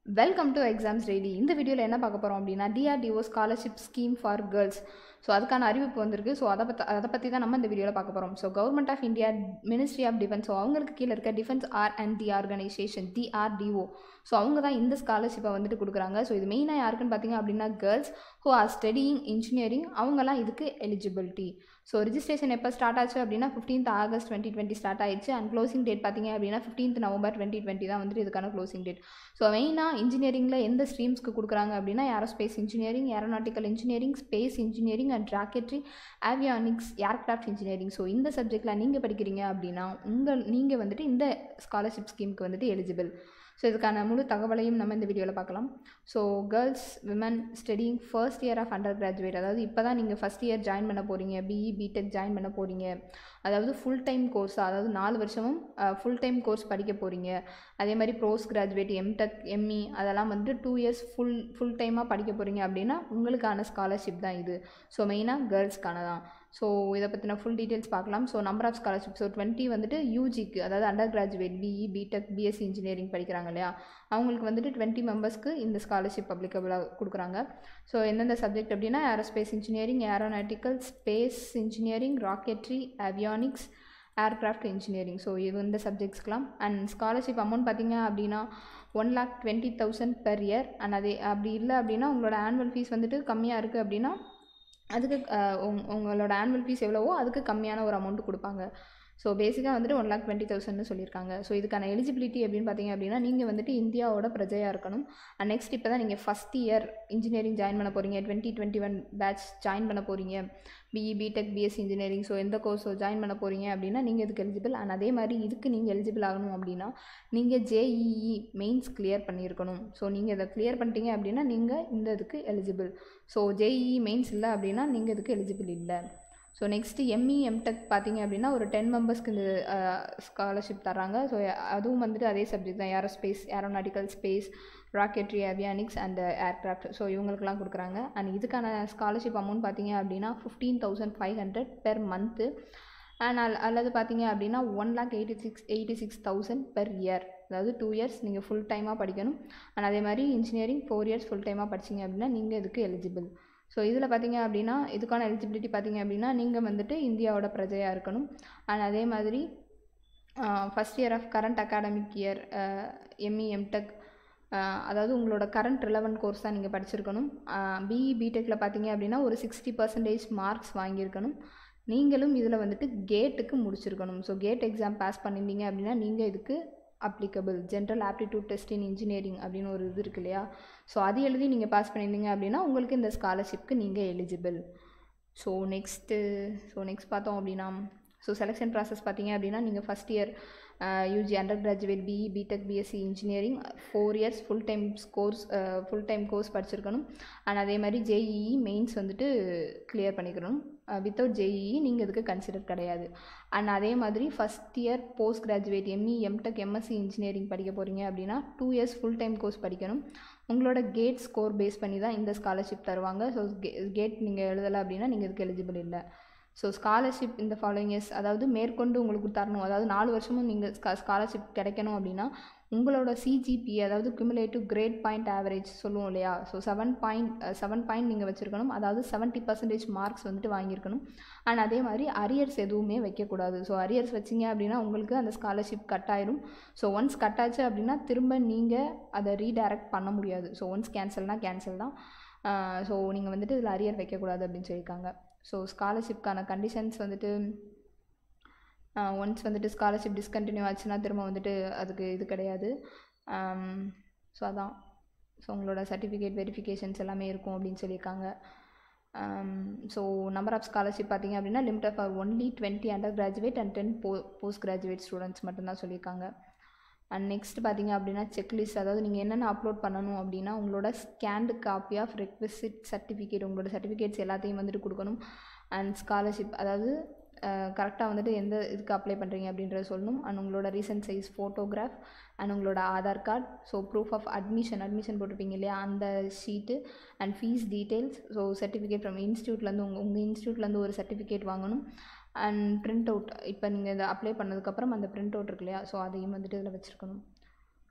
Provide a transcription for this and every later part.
welcome to exams daily இந்த வீடியோவில் என்ன பார்க்க போகிறோம் அப்படின்னா DRDO scholarship scheme for girls so அதுக்கான அறிவிப்பு வந்திருக்கு ஸோ அதை பற்றி அதை பற்றி தான் நம்ம இந்த வீடியோவில் பார்க்க போகிறோம் so government of India ministry of defence so அவங்களுக்கு கீழே இருக்க defence R and D organisation DRDO so அவங்க தான் இந்த ஸ்காலர்ஷிப்பை வந்துட்டு கொடுக்குறாங்க ஸோ இது மெயினாக யாருக்குன்னு பார்த்தீங்க அப்படின்னா girls who are studying engineering அவங்கலாம் இதுக்கு எலிஜிபிலிட்டி ஸோ ரிஜிஸ்ட்ரேஷன் எப்போ ஸ்டார்ட் ஆச்சு அப்படின்னா fifteenth August twenty twenty start ஆயிடுச்சு அண்ட் க்ளோசிங் டேட் பார்த்தீங்க அப்படின்னா ஃபிஃப்டீன்த் நவம்பர் டுவெண்ட்டி டுவெண்ட்டி தான் வந்துட்டு இதுக்கான க்ளோசிங் டேட் ஸோ மெயினாக இன்ஜினியரிங்கில் எந்த ஸ்ட்ரீம்ஸ்க்கு கொடுக்குறாங்க அப்படின்னா aerospace engineering aeronautical engineering space engineering and rocketry avionics aircraft engineering so இந்த சப்ஜெக்டில் நீங்கள் படிக்கிறீங்க அப்படின்னா உங்கள் நீங்கள் வந்துட்டு இந்த ஸ்காலர்ஷிப் ஸ்கீமுக்கு வந்துட்டு எலிஜிபிள் ஸோ இதுக்கான முழு தகவலையும் நம்ம இந்த வீடியோவில் பார்க்கலாம் so girls women studying first year of undergraduate அதாவது இப்போ தான் நீங்கள் ஃபஸ்ட் இயர் ஜாயின் பண்ண போகிறீங்க பிஇ பிடெக் ஜாயின் பண்ண போகிறீங்க அதாவது ஃபுல் டைம் கோர்ஸ் அதாவது நாலு வருஷமும் ஃபுல் டைம் கோர்ஸ் படிக்க போகிறீங்க அதே மாதிரி ப்ரோஸ் கிராஜுவேட் எம்டெக் எம்இ அதெல்லாம் வந்து டூ இயர்ஸ் ஃபுல் ஃபுல் டைமாக படிக்க போகிறீங்க அப்படின்னா உங்களுக்கான ஸ்காலர்ஷிப் தான் இது ஸோ மெயினாக கேர்ள்ஸ்க்கான தான் ஸோ இதை பற்றின ஃபுல் டீட்டெயில்ஸ் பார்க்கலாம் so number of scholarship so twenty வந்துட்டு யூஜிக்கு அதாவது undergraduate BE BTech BSc engineering படிக்கிறாங்க இல்லையா அவங்களுக்கு வந்துட்டு டுவெண்ட்டி மெம்பர்ஸ்க்கு இந்த ஸ்காலர்ஷிப் அப்ளிகபிளாக கொடுக்குறாங்க ஸோ எந்தெந்த சப்ஜெக்ட் அப்படின்னா aerospace engineering aeronautical space engineering rocketry avionics aircraft engineering so இது இந்த சப்ஜெக்ட்ஸ்க்கெலாம் அண்ட் ஸ்காலர்ஷிப் அமௌண்ட் பார்த்தீங்க அப்படின்னா one lakh twenty thousand per year and அதே அப்படி இல்லை அப்படின்னா உங்களோட ஆனுவல் ஃபீஸ் வந்துட்டு கம்மியாக இருக்குது அப்படின்னா அதுக்கு உங் உங்களோட ஆனுவல் ஃபீஸ் எவ்வளவோ அதுக்கு கம்மியான ஒரு அமௌண்ட் கொடுப்பாங்க ஸோ பேசிக்காக வந்துட்டு ஒன் லேக் டுவெண்ட்டி தௌசண்ட்னு சொல்லியிருக்காங்க ஸோ இதுக்கான எலிஜிபிலிட்டி அப்படின்னு பார்த்தீங்க அப்படின்னா நீங்கள் வந்துட்டு இந்தியாவோட பிரஜையாக இருக்கணும் அண்ட் நெக்ஸ்ட் இப்போ தான் நீங்கள் ஃபஸ்ட் இயர் இன்ஜினியரிங் ஜாயின் பண்ண போகிறீங்க twenty twenty one batch join பண்ண போகிறீங்க BE BTech BSc engineering so எந்த கோர்ஸோ ஜாயின் பண்ண போகிறீங்க அப்படின்னா நீங்கள் இதுக்கு எலிஜிபிள் அண்ட் அதே மாதிரி இதுக்கு நீங்கள் எலிஜிபிள் ஆகணும் அப்படின்னா நீங்கள் ஜேஇஇ மெயின்ஸ் கிளியர் பண்ணியிருக்கணும் ஸோ நீங்கள் இதை கிளியர் பண்ணிட்டீங்க அப்படின்னா நீங்கள் இந்த இதுக்கு எலிஜிபிள் ஸோ ஜேஇஇ மெயின்ஸ் இல்லை அப்படின்னா நீங்கள் இதுக்கு எலிஜிபிள் இல்லை ஸோ நெக்ஸ்ட்டு எம்இ எம்டெக் பார்த்தீங்க அப்படின்னா ஒரு டென் மெம்பர்ஸ்க்கு இந்த ஸ்காலர்ஷிப் தராங்க ஸோ அதுவும் வந்துட்டு அதே சப்ஜெக்ட் தான் aerospace aeronautical space rocketry avionics and aircraft so இவங்களுக்குலாம் கொடுக்குறாங்க அண்ட் இதுக்கான ஸ்காலர்ஷிப் அமௌண்ட் பார்த்தீங்க அப்படின்னா fifteen thousand five hundred per month and அல் அல்லது பார்த்தீங்க அப்படின்னா one lakh eighty six eighty six thousand per year அதாவது டூ இயர்ஸ் நீங்கள் ஃபுல் டைமாக படிக்கணும் அண்ட் அதே மாதிரி இன்ஜினியரிங் ஃபோர் இயர்ஸ் ஃபுல் டைமாக படிச்சிங்க அப்படின்னா நீங்கள் இதுக்கு எலிஜிபிள் ஸோ இதில் பார்த்தீங்க அப்படின்னா இதுக்கான எலிஜிபிலிட்டி பார்த்தீங்க அப்படின்னா நீங்கள் வந்துட்டு இந்தியாவோட பிரஜையாக இருக்கணும் அண்ட் அதே மாதிரி first year of current academic year ME MTech அதாவது உங்களோட கரண்ட் ரிலவெண்ட் கோர்ஸ் தான் நீங்கள் படிச்சிருக்கணும் பிஇ பிடெக்கில் பார்த்தீங்க அப்படின்னா ஒரு சிக்ஸ்டி பர்சன்டேஜ் மார்க்ஸ் வாங்கியிருக்கணும் நீங்களும் இதில் வந்துட்டு கேட்டுக்கு முடிச்சிருக்கணும் ஸோ கேட் எக்ஸாம் பாஸ் பண்ணியிருந்தீங்க அப்படின்னா நீங்கள் இதுக்கு applicable general aptitude test in engineering அப்படின்னு ஒரு இது இருக்கு இல்லையா ஸோ அது எழுதி நீங்கள் பாஸ் பண்ணியிருந்தீங்க அப்படின்னா உங்களுக்கு இந்த ஸ்காலர்ஷிப்க்கு நீங்கள் eligible so next so next பார்த்தோம் அப்படின்னா ஸோ செலெக்ஷன் ப்ராசஸ் பார்த்தீங்க அப்படின்னா நீங்கள் first year UG undergraduate BE BTech BSc engineering four years full time course full time course படிச்சிருக்கணும் அண்ட் அதே மாதிரி ஜேஇஇ மெயின்ஸ் வந்துட்டு கிளியர் பண்ணிக்கணும் வித்தவுட் ஜேஇஇ நீங்கள் இதுக்கு கன்சிடர் கிடையாது அண்ட் அதே மாதிரி first year postgraduate ME MTech MSc engineering படிக்க போகிறீங்க அப்படின்னா two years full time course படிக்கணும் உங்களோட கேட் ஸ்கோர் பேஸ் பண்ணி தான் இந்த ஸ்காலர்ஷிப் தருவாங்க ஸோ கேட் நீங்கள் எழுதலை அப்படின்னா நீங்கள் இதுக்கு எலிஜிபிள் இல்லை ஸோ ஸ்காலர்ஷிப் இந்த ஃபாலோயிங் இயர்ஸ் அதாவது மேற்கொண்டு உங்களுக்கு தரணும் அதாவது நாலு வருஷமும் நீங்கள் ஸ்கா ஸ்காலர்ஷிப் கிடைக்கணும் அப்படின்னா உங்களோட சிஜிபி அதாவது குமுலேட்டிவ் கிரேட் பாயிண்ட் ஆவரேஜ் சொல்லுவோம் இல்லையா so seven point seven point நீங்கள் வச்சுருக்கணும் அதாவது செவன்ட்டி பர்சன்டேஜ் மார்க்ஸ் வந்துட்டு வாங்கியிருக்கணும் அண்ட் அதே மாதிரி அரியர்ஸ் எதுவுமே வைக்கக்கூடாது ஸோ அரியர்ஸ் வச்சிங்க அப்படின்னா உங்களுக்கு அந்த ஸ்காலர்ஷிப் கட் ஆயிரும் ஸோ ஒன்ஸ் கட் ஆச்சு அப்படின்னா திரும்ப நீங்கள் அதை ரீடைரக்ட் பண்ண முடியாது ஸோ ஒன்ஸ் கேன்சல்னால் கேன்சல் தான் ஸோ நீங்கள் வந்துட்டு இதில் அரியர் வைக்கக்கூடாது அப்படின்னு சொல்லியிருக்காங்க ஸோ ஸ்காலர்ஷிப்க்கான கண்டிஷன்ஸ் வந்துட்டு ஒன்ஸ் வந்துட்டு ஸ்காலர்ஷிப் டிஸ்கண்டினியூ ஆச்சுன்னா திரும்ப வந்துட்டு அதுக்கு இது கிடையாது ஸோ அதான் ஸோ உங்களோட சர்டிஃபிகேட் வெரிஃபிகேஷன்ஸ் எல்லாமே இருக்கும் அப்படின்னு சொல்லியிருக்காங்க ஸோ நம்பர் ஆஃப் ஸ்காலர்ஷிப் பார்த்தீங்க அப்படின்னா limit of only twenty undergraduate and ten போ போஸ்ட் கிராஜுவேட் ஸ்டூடெண்ட்ஸ் மட்டும்தான் சொல்லியிருக்காங்க அண்ட் நெக்ஸ்ட் பார்த்தீங்க அப்படின்னா செக்லிஸ்ட் அதாவது நீங்கள் என்னென்ன அப்லோட் பண்ணணும் அப்படின்னா உங்களோட scanned copy of requisite certificate உங்களோட சர்டிஃபிகேட்ஸ் எல்லாத்தையும் வந்துட்டு கொடுக்கணும் அண்ட் ஸ்காலர்ஷிப் அதாவது கரெக்டாக வந்துட்டு எந்த இதுக்கு அப்ளை பண்ணுறீங்க அப்படின்றத சொல்லணும் அண்ட் உங்களோட ரீசன்ட் சைஸ் ஃபோட்டோகிராஃப் அண்ட் உங்களோட Aadhaar card so proof of admission admission போட்டிருப்பீங்க இல்லையா அந்த sheet and fees details so certificate from இன்ஸ்டியூட்லேருந்து உங்கள் உங்கள் இன்ஸ்டியூட்லேருந்து ஒரு சர்டிஃபிகேட் வாங்கணும் அண்ட் பிரிண்ட் அவுட் இப்போ நீங்கள் இதை அப்ளை பண்ணதுக்கப்புறம் அந்த பிரிண்ட் அவுட் இருக்கு இல்லையா ஸோ அதையும் வந்துட்டு இதில் வச்சுருக்கணும்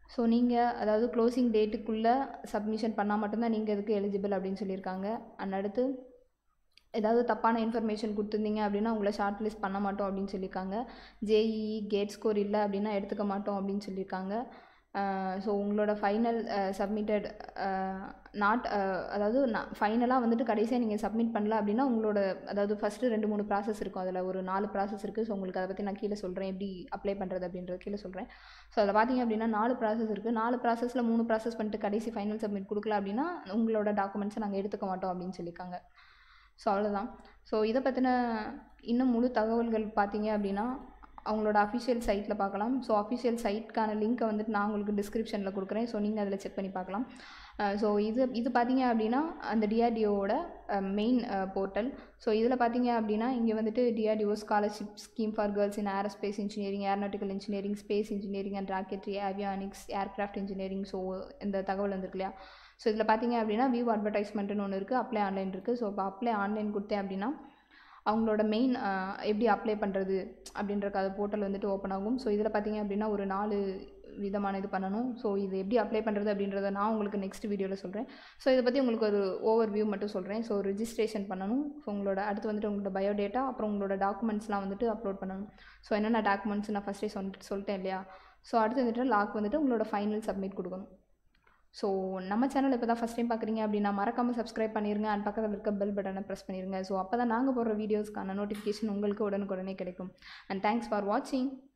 ஸோ நீங்கள் அதாவது க்ளோசிங் டேட்டுக்குள்ளே சப்மிஷன் பண்ணால் மட்டும்தான் நீங்கள் இதுக்கு எலிஜிபிள் அப்படின்னு சொல்லியிருக்காங்க அண்ட் அடுத்து ஏதாவது தப்பான இன்ஃபர்மேஷன் கொடுத்துருந்தீங்க அப்படின்னா உங்களை ஷார்ட் லிஸ்ட் பண்ண மாட்டோம் அப்படின்னு சொல்லியிருக்காங்க ஜேஇஇ கேட் ஸ்கோர் இல்லை அப்படின்னா எடுத்துக்க மாட்டோம் அப்படின்னு சொல்லியிருக்காங்க ஸோ உங்களோட ஃபைனல் சப்மிட்டட் நாட் அதாவது ஃபைனலாக வந்துட்டு கடைசியாக நீங்கள் சப்மிட் பண்ணல அப்படின்னா உங்களோட அதாவது ஃபஸ்ட்டு ரெண்டு மூணு ப்ராசஸ் இருக்கும் அதில் ஒரு நாலு ப்ராசஸ் இருக்குது ஸோ உங்களுக்கு அதை பற்றி நான் கீழே சொல்கிறேன் எப்படி அப்ளை பண்ணுறது அப்படின்றது கீழே சொல்கிறேன் ஸோ அதில் பார்த்தீங்க அப்படின்னா நாலு ப்ராசஸ் இருக்குது நாலு ப்ராசஸில் மூணு ப்ராசஸ் பண்ணிட்டு கடைசி ஃபைனல் சப்மிட் கொடுக்கல அப்படின்னா உங்களோட டாக்குமெண்ட்ஸை நாங்கள் எடுத்துக்க மாட்டோம் அப்படின்னு சொல்லியிருக்காங்க ஸோ அவ்வளோதான் ஸோ இதை பற்றின இன்னும் முழு தகவல்கள் பார்த்தீங்க அப்படின்னா அவங்களோட அஃபிஷியல் சைட்டில் பார்க்கலாம் ஸோ அஃபிஷியல் சைட்க்கான லிங்க்கை வந்துட்டு நான் உங்களுக்கு டிஸ்கிரிப்ஷனில் கொடுக்குறேன் ஸோ நீங்கள் அதில் செக் பண்ணி பார்க்கலாம் ஸோ இது இது பார்த்தீங்க அப்படின்னா அந்த டிஆர்டிஓவோட மெயின் போர்ட்டல் ஸோ இதில் பார்த்தீங்க அப்படின்னா இங்கே வந்துட்டு DRDO scholarship scheme for girls in aerospace engineering aeronautical engineering space engineering and rocketry avionics aircraft engineering so இந்த தகவல் வந்திருக்கு இல்லையா ஸோ இதில் பார்த்தீங்க அப்படின்னா வியூ அட்வர்டைஸ்மெண்ட்டுன்னு ஒன்று இருக்குது அப்ளை ஆன்லைன் இருக்குது ஸோ இப்போ அப்ளை ஆன்லைன் கொடுத்தேன் அப்படின்னா அவங்களோட மெயின் எப்படி அப்ளை பண்ணுறது அப்படின்றக்கு அது போர்ட்டல் வந்துட்டு ஓப்பன் ஆகும் ஸோ இதில் பார்த்தீங்க அப்படின்னா ஒரு நாலு விதமான இது பண்ணணும் ஸோ இது எப்படி அப்ளை பண்ணுறது அப்படின்றத நான் உங்களுக்கு நெக்ஸ்ட் வீடியோவில் சொல்கிறேன் ஸோ இதை பற்றி உங்களுக்கு ஒரு ஓவர் வியூ மட்டும் சொல்கிறேன் ஸோ ரிஜிஸ்ட்ரேஷன் பண்ணணும் ஸோ உங்களோட அடுத்து வந்துட்டு உங்களோட பயோடேட்டா அப்புறம் உங்களோட டாக்குமெண்ட்ஸ்லாம் வந்துட்டு அப்லோட் பண்ணணும் ஸோ என்னென்ன டாக்குமெண்ட்ஸ் நான் ஃபஸ்ட்டே சொல்லிட்டு சொல்லிட்டேன் இல்லையா ஸோ அடுத்து வந்துட்டு லாக் வந்துட்டு உங்களோட ஃபைனல் சப்மிட் கொடுக்கணும் ஸோ நம்ம சேனல் இப்போ தான் ஃபஸ்ட் டைம் பார்க்குறீங்க அப்படின்னா மறக்காமல் சப்ஸ்கிரைப் பண்ணிடுங்க அண்ட் பக்கத்தில் இருக்க பெல் பட்டனை ப்ரெஸ் பண்ணிடுங்க ஸோ அப்போ தான் நாங்கள் போடுற வீடியோஸ்க்கான நோட்டிஃபிகேஷன் உங்களுக்கு உடனுக்குடனே கிடைக்கும் அண்ட் தேங்க்ஸ் ஃபார் வாட்சிங்